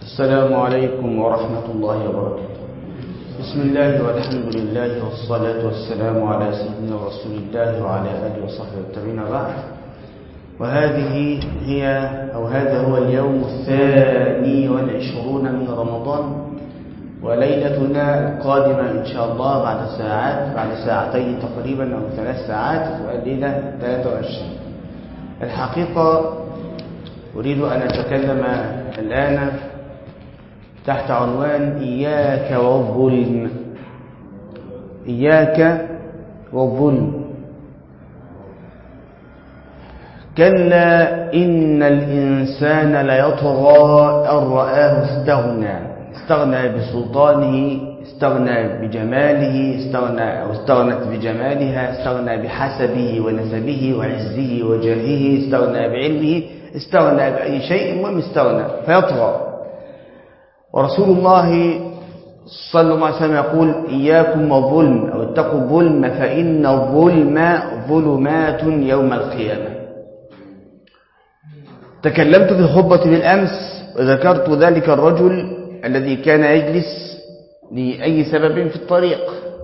السلام عليكم ورحمة الله وبركاته بسم الله والحمد لله والصلاة والسلام على سيدنا رسول الله وعلى آله وصحبه والتابعين بعد وهذه هي أو هذا هو اليوم الثاني والعشرون من رمضان وليلتنا القادمة إن شاء الله بعد ساعات بعد ساعتين تقريبا أو ثلاث ساعات الليلة 23 الحقيقة أريد أن أتكلم الآن تحت عنوان إياك والظلم إياك والظلم كلا إن الإنسان ليطغى أن رآه استغنى استغنى بسلطانه استغنى بجماله استغنى أو استغنت بجمالها استغنى بحسبه ونسبه وعزه وجاهه استغنى بعلمه استغنى بأي شيء المهم استغنى فيطغى ورسول الله صلى الله عليه وسلم يقول إياكم والظلم أو اتقوا الظلم فإن الظلم ظلمات يوم القيامة تكلمت في الخطبة بالأمس وذكرت ذلك الرجل الذي كان يجلس لأي سبب في الطريق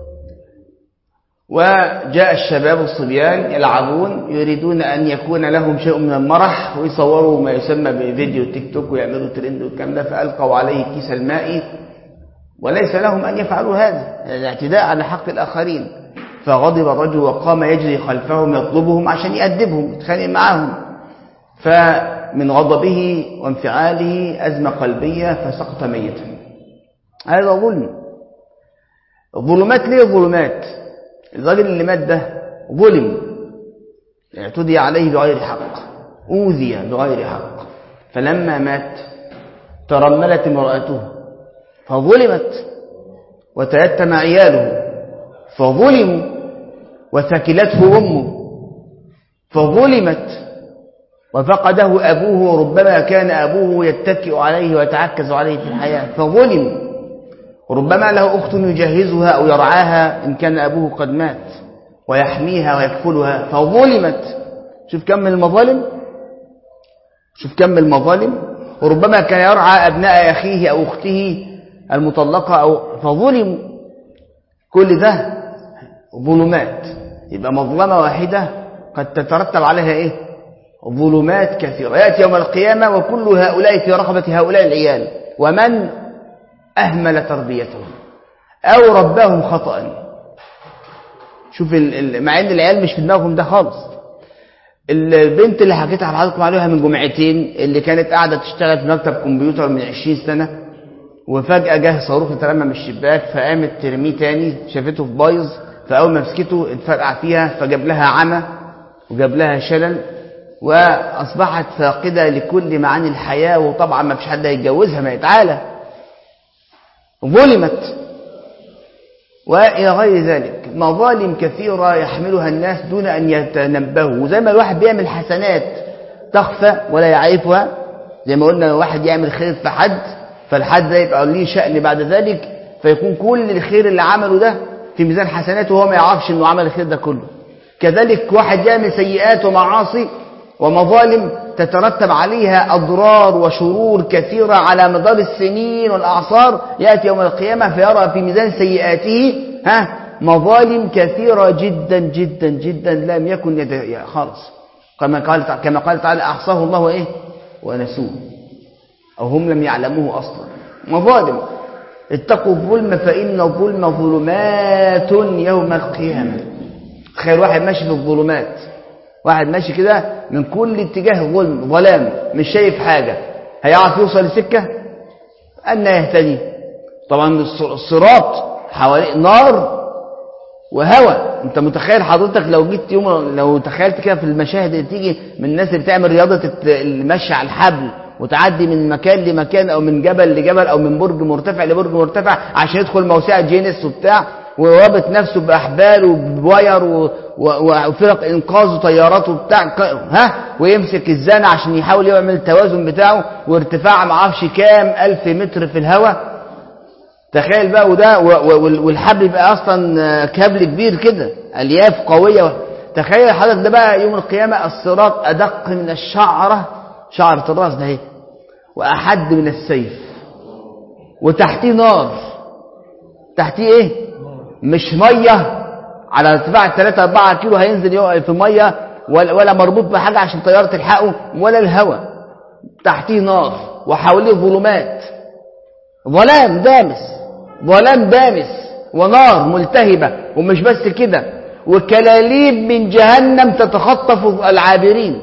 وجاء الشباب الصبيان يلعبون يريدون أن يكون لهم شيء من المرح ويصوروا ما يسمى بفيديو تيك توك ويعملوا ترند والكلام ده فألقوا عليه كيس الماء وليس لهم أن يفعلوا هذا الاعتداء على حق الآخرين فغضب الرجل وقام يجري خلفهم يطلبهم عشان يأدبهم يتخانق معهم فمن غضبه وانفعاله أزمة قلبية فسقط ميتا هذا ظلم الظلمات ليه ظلمات الراجل اللي مات ده ظلم اعتدي عليه بغير حق أوذي بغير حق فلما مات ترملت امرأته فظلمت وتيتم عياله فظلموا وثكلته أمه فظلمت وفقده أبوه ربما كان أبوه يتكئ عليه ويتعكز عليه في الحياة فظلم وربما له أخت يجهزها أو يرعاها إن كان أبوه قد مات ويحميها ويكفلها فظلمت شوف كم من المظالم شوف كم من المظالم وربما كان يرعى أبناء أخيه أو أخته المطلقة أو فظلموا كل ده ظلمات يبقى مظلمة واحدة قد تترتب عليها إيه ظلمات كثيرة يأتي يوم القيامة وكل هؤلاء في رقبة هؤلاء العيال ومن أهمل تربيتهم أو رباهم خطأ شوف مع ان العيال مش في دماغهم ده خالص البنت اللي حكيت على حضراتكم عليها من جمعتين اللي كانت قاعدة تشتغل في مكتب كمبيوتر من 20 سنة وفجأة جه صاروخ اترمى من الشباك فقامت ترميه تاني شافته في بايظ فأول ما مسكته اتفرقع فيها فجاب لها عمى وجاب لها شلل وأصبحت فاقدة لكل معاني الحياة وطبعا ما فيش حد هيتجوزها ما يتعالى ظلمت وإلى غير ذلك مظالم كثيرة يحملها الناس دون أن يتنبهوا زي ما الواحد بيعمل حسنات تخفى ولا يعرفها زي ما قلنا واحد يعمل خير في حد فالحد ده يبقى ليه شأن بعد ذلك فيكون كل الخير اللي عمله ده في ميزان حسناته وهو ما يعرفش انه عمل الخير ده كله كذلك واحد يعمل سيئات ومعاصي ومظالم تترتب عليها أضرار وشرور كثيرة على مدار السنين والأعصار يأتي يوم القيامة فيرى في ميزان سيئاته ها مظالم كثيرة جدا جدا جدا لم يكن يد... خالص كما قال كما قال تعالى أحصاه الله وإيه ونسوه أو هم لم يعلموه أصلا مظالم اتقوا الظلم فإن الظلم ظلمات يوم القيامة تخيل واحد ماشي في الظلمات واحد ماشي كده من كل اتجاه ظلم ظلام مش شايف حاجة هيعرف يوصل لسكة أن يهتدي طبعا الصراط حوالي نار وهواء انت متخيل حضرتك لو جيت يوم لو تخيلت كده في المشاهد اللي تيجي من الناس اللي بتعمل رياضة المشي على الحبل وتعدي من مكان لمكان او من جبل لجبل او من برج مرتفع لبرج مرتفع عشان يدخل موسعة جينيس وبتاع ورابط نفسه بأحبال وبواير وفرق إنقاذ وطيارات وبتاع ها ويمسك الزانة عشان يحاول يعمل التوازن بتاعه وارتفاع معرفش كام ألف متر في الهواء تخيل بقى وده والحبل يبقى أصلا كابل كبير كده ألياف قوية تخيل حضرتك ده بقى يوم القيامة الصراط أدق من الشعرة شعرة الراس ده اهي وأحد من السيف وتحتيه نار تحتيه ايه مش ميه على ارتفاع 3 4 كيلو هينزل يقع في ميه ولا, ولا مربوط بحاجه عشان طياره تلحقه ولا الهواء تحتيه نار وحواليه ظلمات ظلام دامس ظلام دامس ونار ملتهبه ومش بس كده وكلاليب من جهنم تتخطف العابرين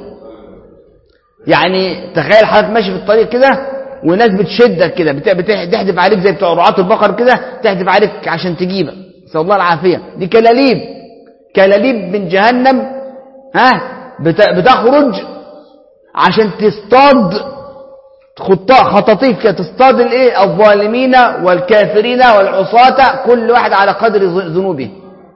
يعني تخيل حضرتك ماشي في الطريق كده وناس بتشدك كده بت- بت- بتحدف عليك زي بتوع رعاة البقر كده تحدف عليك عشان تجيبك نسأل الله العافية دي كلاليب كلاليب من جهنم ها بت- بتخرج عشان تصطاد خطاء خطاطيف كده تصطاد الايه الظالمين والكافرين والعصاة كل واحد على قدر ذ- ذنوبه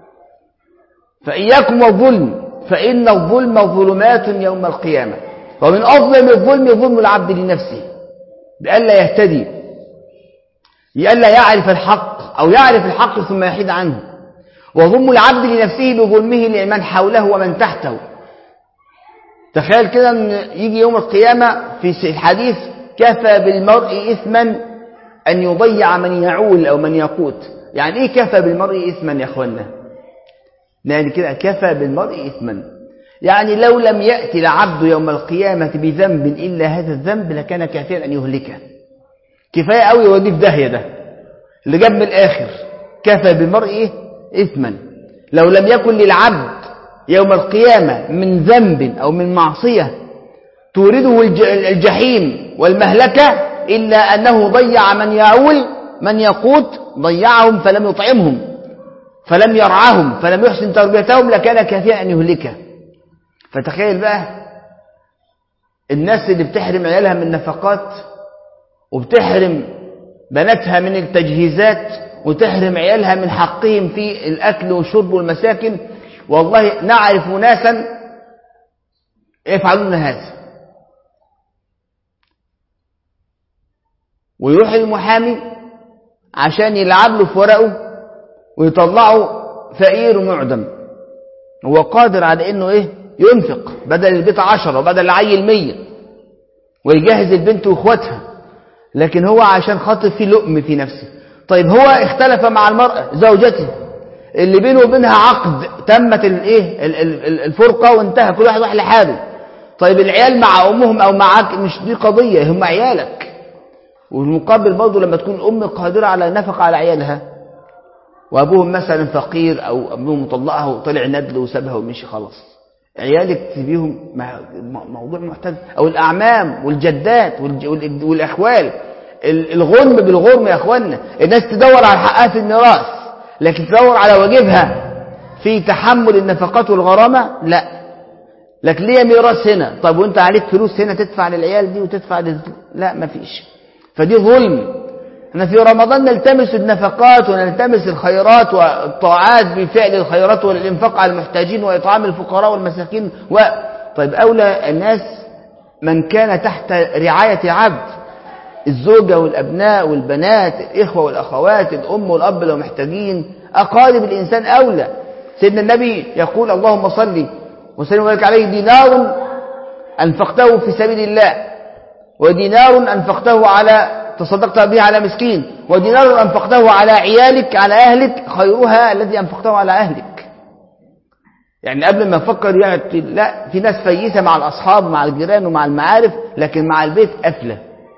فإياكم والظلم فإن الظلم ظلمات يوم القيامة ومن أظلم الظلم ظلم العبد لنفسه بألا يهتدي لئلا يعرف الحق أو يعرف الحق ثم يحيد عنه وظلم العبد لنفسه بظلمه لمن حوله ومن تحته تخيل كده ان يجي يوم القيامة في الحديث كفى بالمرء إثما أن يضيع من يعول أو من يقوت يعني إيه كفى بالمرء إثما يا أخوانا يعني كده كفى بالمرء إثما يعني لو لم يأتي العبد يوم القيامة بذنب إلا هذا الذنب لكان كافيا أن يهلكه كفاية قوي يوديه في داهية ده اللي جاب من الآخر كفى بالمرء إيه؟ إثما لو لم يكن للعبد يوم القيامة من ذنب أو من معصية تورده الج- الجحيم والمهلكة إلا أنه ضيع من يعول من يقوت ضيعهم فلم يطعمهم فلم يرعاهم فلم يحسن تربيتهم لكان كافيا أن يهلكه فتخيل بقى الناس اللي بتحرم عيالها من نفقات وبتحرم بناتها من التجهيزات وتحرم عيالها من حقهم في الأكل والشرب والمساكن والله نعرف ناسا يفعلون هذا ويروح المحامي عشان يلعب له في ورقه ويطلعه فقير معدم هو قادر على انه ايه ينفق بدل البيت عشرة وبدل العيل مية ويجهز البنت واخواتها لكن هو عشان خاطر في لؤم في نفسه طيب هو اختلف مع المرأة زوجته اللي بينه وبينها عقد تمت الايه ال- ال- ال- الفرقة وانتهى كل واحد راح لحاله طيب العيال مع امهم او معاك مش دي قضية هم عيالك والمقابل برضه لما تكون ام قادرة على النفقة على عيالها وابوهم مثلا فقير او ابوهم مطلقها وطلع ندل وسابها ومشي خلاص عيالك تبيهم مع- موضوع محتاج او الاعمام والجدات والج- والإج- والاخوال ال- الغرم بالغرم يا اخوانا الناس تدور على حقها في الميراث لكن تدور على واجبها في تحمل النفقات والغرامه لا لكن ليه ميراث هنا طب وانت عليك فلوس هنا تدفع للعيال دي وتدفع لل... لا مفيش فدي ظلم احنا في رمضان نلتمس النفقات ونلتمس الخيرات والطاعات بفعل الخيرات والانفاق على المحتاجين واطعام الفقراء والمساكين و... طيب اولى الناس من كان تحت رعايه عبد الزوجه والابناء والبنات الاخوه والاخوات الام والاب لو محتاجين اقارب الانسان اولى سيدنا النبي يقول اللهم صل وسلم وبارك عليه دينار انفقته في سبيل الله ودينار أنفقته على تصدقت به على مسكين ودينار أنفقته على عيالك على أهلك خيرها الذي أنفقته على أهلك يعني قبل ما أفكر يعني لا في ناس فيسة مع الأصحاب ومع الجيران ومع المعارف لكن مع البيت قفلة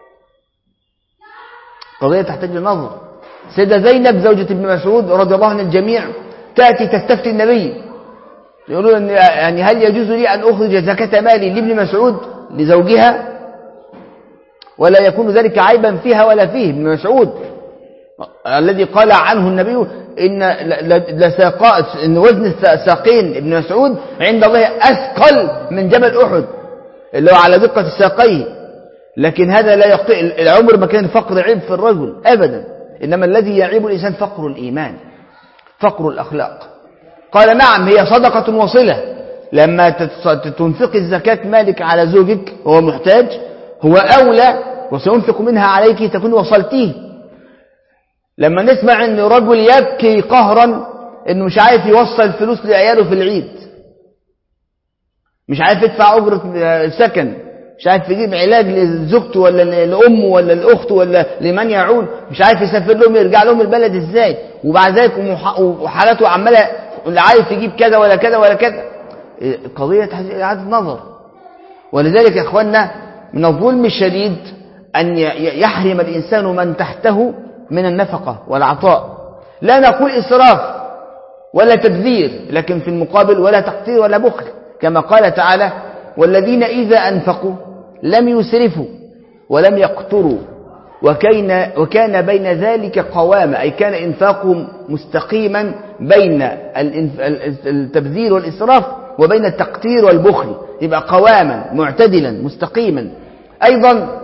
قضية تحتاج لنظر سيدة زينب زوجة ابن مسعود رضي الله عن الجميع تأتي تستفتي النبي يقولون أن يعني هل يجوز لي أن أخرج زكاة مالي لابن مسعود لزوجها ولا يكون ذلك عيبا فيها ولا فيه ابن مسعود الذي قال عنه النبي إن لساقاء إن وزن الساقين ابن مسعود عند الله أثقل من جبل أحد اللي هو على دقة الساقين لكن هذا لا يقطع العمر ما كان فقر عيب في الرجل أبدا إنما الذي يعيب الإنسان فقر الإيمان فقر الأخلاق قال نعم هي صدقة وصلة لما تنفق الزكاة مالك على زوجك وهو محتاج هو أولى وسينفق منها عليك تكون وصلتيه لما نسمع ان رجل يبكي قهرا انه مش عارف يوصل فلوس لعياله في العيد مش عارف يدفع أجرة سكن مش عارف يجيب علاج لزوجته ولا لامه ولا لاخته ولا لمن يعول مش عارف يسافر لهم يرجع لهم البلد ازاي وبعد ذلك وحالاته عماله اللي عارف يجيب كذا ولا كذا ولا كذا قضيه اعاده نظر ولذلك يا اخواننا من الظلم الشديد ان يحرم الانسان من تحته من النفقه والعطاء لا نقول اسراف ولا تبذير لكن في المقابل ولا تقتير ولا بخل كما قال تعالى والذين إذا أنفقوا لم يسرفوا ولم يقتروا وكان, وكان بين ذلك قوامة أي كان إنفاقهم مستقيما بين التبذير والإسراف وبين التقتير والبخل يبقى قواما معتدلا مستقيما أيضا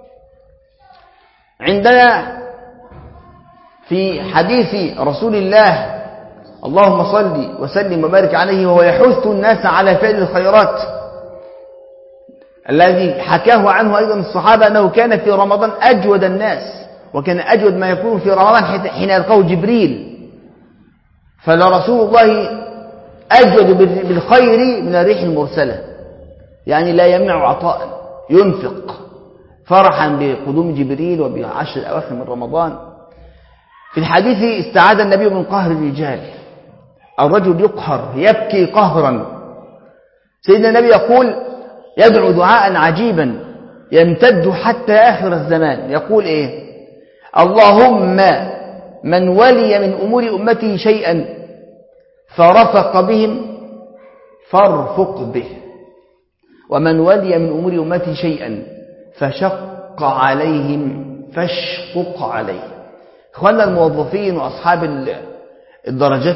عندنا في حديث رسول الله اللهم صل وسلم وبارك عليه وهو يحث الناس على فعل الخيرات الذي حكاه عنه أيضا الصحابة أنه كان في رمضان أجود الناس وكان أجود ما يكون في رمضان حين يلقاه جبريل فلرسول الله أجود بالخير من الريح المرسلة يعني لا يمنع عطاء ينفق فرحا بقدوم جبريل وبعشر الأواخر من رمضان في الحديث استعاد النبي من قهر الرجال الرجل يقهر يبكي قهرا سيدنا النبي يقول يدعو دعاء عجيبا يمتد حتى آخر الزمان يقول إيه اللهم من ولي من أمور أمته شيئا فرفق بهم فارفق به ومن ولي من أمور أمته شيئا فشق عليهم فاشقق عليه إخواننا الموظفين وأصحاب الدرجات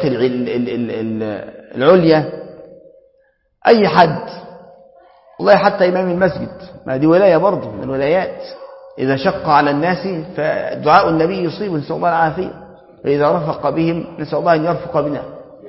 العليا أي حد والله حتى إمام المسجد ما دي ولاية برضه من الولايات إذا شق على الناس فدعاء النبي يصيب نسأل الله العافية فإذا رفق بهم نسأل الله أن يرفق بنا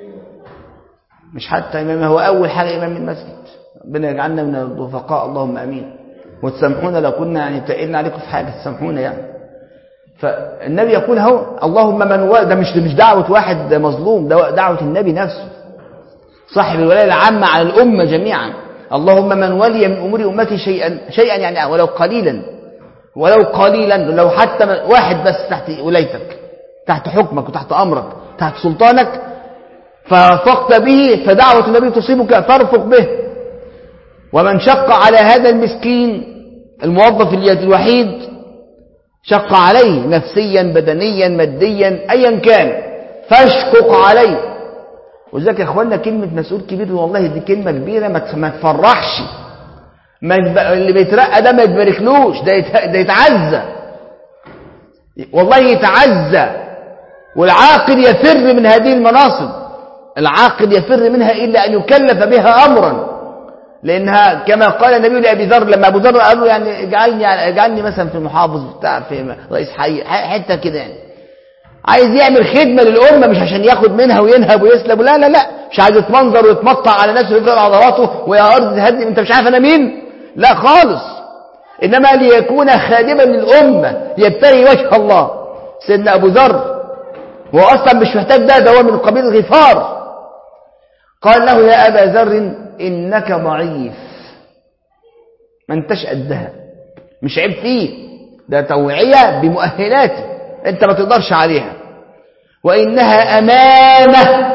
مش حتى إمام هو أول حاجة إمام المسجد ربنا يجعلنا من الرفقاء اللهم أمين وتسامحونا لو كنا يعني تقلنا عليكم في حاجة تسامحونا يعني فالنبي يقول هو اللهم من و... ده مش مش دعوة واحد مظلوم ده دعوة النبي نفسه صاحب الولاية العامة على الأمة جميعا اللهم من ولي من أمور أمتي شيئا شيئا يعني ولو قليلا ولو قليلا لو حتى واحد بس تحت ولايتك تحت حكمك وتحت أمرك تحت سلطانك فرفقت به فدعوة النبي تصيبك فارفق به ومن شق على هذا المسكين الموظف اليد الوحيد شق عليه نفسيا بدنيا ماديا ايا كان فاشقق عليه وذلك يا اخوانا كلمه مسؤول كبير والله دي كلمه كبيره ما تفرحش ما اللي بيترقى ده ما يتباركلوش ده ده يتعزى والله يتعزى والعاقل يفر من هذه المناصب العاقل يفر منها الا ان يكلف بها امرا لانها كما قال النبي لابي ذر لما ابو ذر قال له يعني اجعلني اجعلني مثلا في محافظ بتاع في رئيس حي حته كده يعني عايز يعمل خدمه للامه مش عشان ياخد منها وينهب ويسلب لا لا لا مش عايز يتمنظر ويتمطع على نفسه ويفرد عضلاته ويا ارض تهدي انت مش عارف انا مين لا خالص انما ليكون خادما للامه يبتغي وجه الله سيدنا ابو ذر هو اصلا مش محتاج ده ده هو من قبيل الغفار قال له يا ابا ذر إنك ضعيف ما انتش قدها مش عيب فيه ده توعية بمؤهلاته انت ما تقدرش عليها وإنها أمانة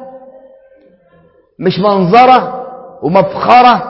مش منظرة ومفخرة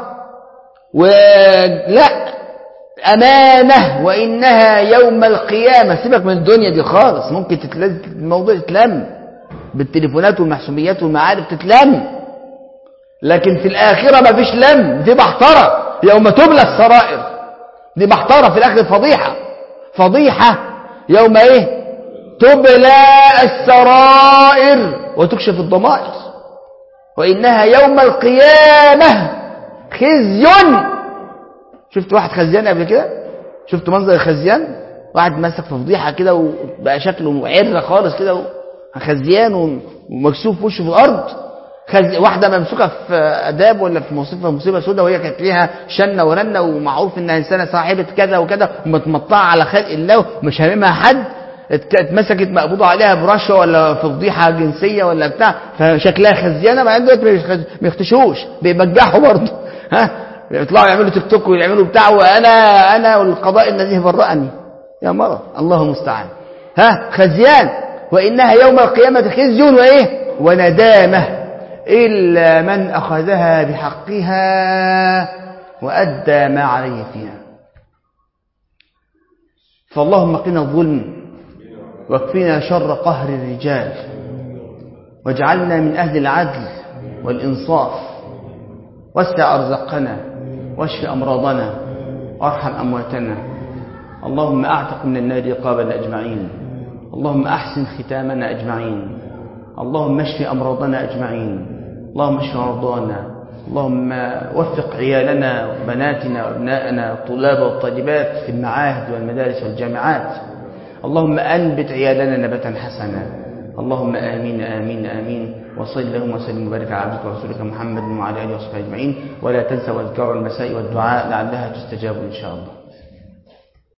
ولا أمانة وإنها يوم القيامة سيبك من الدنيا دي خالص ممكن تتلز الموضوع يتلم بالتليفونات والمحسوبيات والمعارف تتلم لكن في الآخرة ما فيش لم دي محترة يوم تبلى السرائر دي محترة في الآخر فضيحة فضيحة يوم ايه تبلى السرائر وتكشف الضمائر وإنها يوم القيامة خزي شفت واحد خزيان قبل كده شفت منظر الخزيان واحد ماسك في فضيحة كده وبقى شكله عرة خالص كده خزيان ومكسوف وشه في الأرض خز... واحدة ممسوكة في أداب ولا في مصيبة مصيبة سوداء وهي كانت ليها شنة ورنة ومعروف إنها إنسانة صاحبة كذا وكذا ومتمطعة على خلق الله ومش هاممها حد اتمسكت مقبوضة عليها برشوة ولا في فضيحة جنسية ولا بتاع فشكلها خزيانة ما عنده ما يختشوش بيبجحوا برضه ها يطلعوا يعملوا تيك توك ويعملوا بتاع وانا انا والقضاء الذي برأني يا مرة الله المستعان ها خزيان وانها يوم القيامة خزي وايه وندامة الا من اخذها بحقها وادى ما عليه فيها فاللهم قنا الظلم واكفنا شر قهر الرجال واجعلنا من أهل العدل والإنصاف وسع أرزقنا واشف أمراضنا وارحم أمواتنا اللهم أعتق من النار رقابنا أجمعين اللهم أحسن ختامنا أجمعين اللهم اشف أمراضنا أجمعين اللهم اشف مرضانا اللهم وفق عيالنا وبناتنا وابنائنا الطلاب والطالبات في المعاهد والمدارس والجامعات اللهم أنبت عيالنا نبتا حسنا اللهم آمين آمين آمين وصل اللهم وسلم وبارك على عبدك ورسولك محمد وعلى آله وصحبه أجمعين ولا تنسوا أذكار المساء والدعاء لعلها تستجاب إن شاء الله